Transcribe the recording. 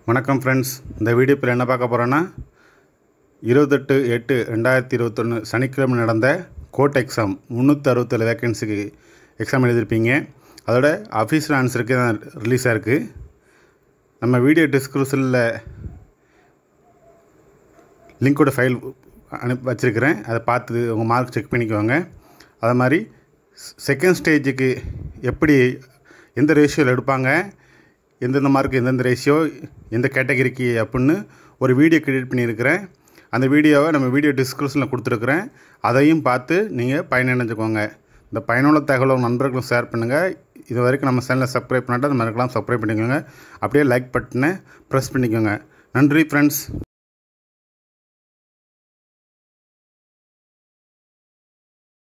வணக்கம் ஃப்ரெண்ட்ஸ் இந்த வீடியோவில் என்ன பார்க்க போகிறோன்னா இருபத்தெட்டு எட்டு ரெண்டாயிரத்தி இருபத்தொன்று சனிக்கிழமை நடந்த கோர்ட் எக்ஸாம் முந்நூற்றி அறுபத்தேழு வேக்கன்சிக்கு எக்ஸாம் எழுதியிருப்பீங்க அதோட அஃபீஷியல் ஆன்சருக்கு தான் ரிலீஸ் ஆயிருக்கு நம்ம வீடியோ டிஸ்கிரிப்ஷனில் லிங்கோட ஃபைல் அனுப்பி வச்சுருக்கிறேன் அதை பார்த்து உங்கள் மார்க் செக் பண்ணிக்கோங்க அது மாதிரி செகண்ட் ஸ்டேஜுக்கு எப்படி எந்த ரேஷியோவில் எடுப்பாங்க எந்தெந்த மார்க் எந்தெந்த ரேஷியோ எந்த கேட்டகரிக்கு அப்படின்னு ஒரு வீடியோ கிரியேட் பண்ணியிருக்கிறேன் அந்த வீடியோவை நம்ம வீடியோ டிஸ்கிரிப்ஷனில் கொடுத்துருக்குறேன் அதையும் பார்த்து நீங்கள் பயனடைஞ்சுக்கோங்க இந்த பயனுள்ள தகவலை உங்கள் நண்பர்களும் ஷேர் பண்ணுங்கள் இது வரைக்கும் நம்ம சேனலை சப்ஸ்கிரைப் பண்ணிட்டு அந்த மாதிரிலாம் சப்ஸ்கிரைப் பண்ணிக்கோங்க அப்படியே லைக் பட்டனை ப்ரெஸ் பண்ணிக்கோங்க நன்றி ஃப்ரெண்ட்ஸ்